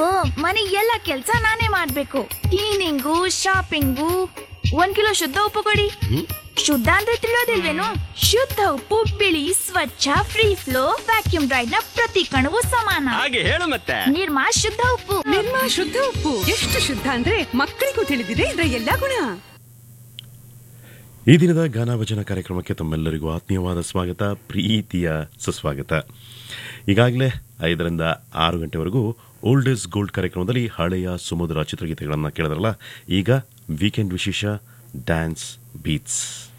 ಮನೆ ಎಲ್ಲ ಕೆಲ್ಸ ನಾನೇ ಮಾಡ್ಬೇಕು ಕ್ಲೀನಿಂಗು ಶಾಪಿಂಗು ಒಂದ್ ಕಿಲೋ ಶುದ್ಧ ಉಪ್ಪು ಕೊಡಿ ಶುದ್ಧ ಅಂದ್ರೆ ತಿಳಿಯೋದಿಲ್ವೇನು ಶುದ್ಧ ಉಪ್ಪು ಬಿಳಿ ಸ್ವಚ್ಛ ಫ್ರೀ ಫ್ಲೋ ವ್ಯಾಕ್ಯೂಮ್ ಡ್ರೈಡ್ ನ ಪ್ರತಿ ಕಣವು ಸಮಾನ ಹಾಗೆ ಹೇಳು ಮತ್ತೆ ನಿರ್ಮಾ ಶುದ್ಧ ಉಪ್ಪು ನಿರ್ಮಾ ಶುದ್ಧ ಉಪ್ಪು ಎಷ್ಟು ಶುದ್ಧ ಅಂದ್ರೆ ಮಕ್ಕಳಿಗೂ ತಿಳಿದಿದೆ ಇದರ ಎಲ್ಲಾ ಗುಣ ಈ ದಿನದ ಗಾನಾಭಜನ ಕಾರ್ಯಕ್ರಮಕ್ಕೆ ತಮ್ಮೆಲ್ಲರಿಗೂ ಆತ್ಮೀಯವಾದ ಸ್ವಾಗತ ಪ್ರೀತಿಯ ಸುಸ್ವಾಗತ ಈಗಾಗಲೇ ಐದರಿಂದ ಆರು ಗಂಟೆವರೆಗೂ ಓಲ್ಡ್ ಇಸ್ ಗೋಲ್ಡ್ ಕಾರ್ಯಕ್ರಮದಲ್ಲಿ ಹಳೆಯ ಸುಮಧುರ ಚಿತ್ರಗೀತೆಗಳನ್ನು ಕೇಳಿದ್ರಲ್ಲ ಈಗ ವೀಕೆಂಡ್ ವಿಶೇಷ ಡ್ಯಾನ್ಸ್ ಬೀಟ್ಸ್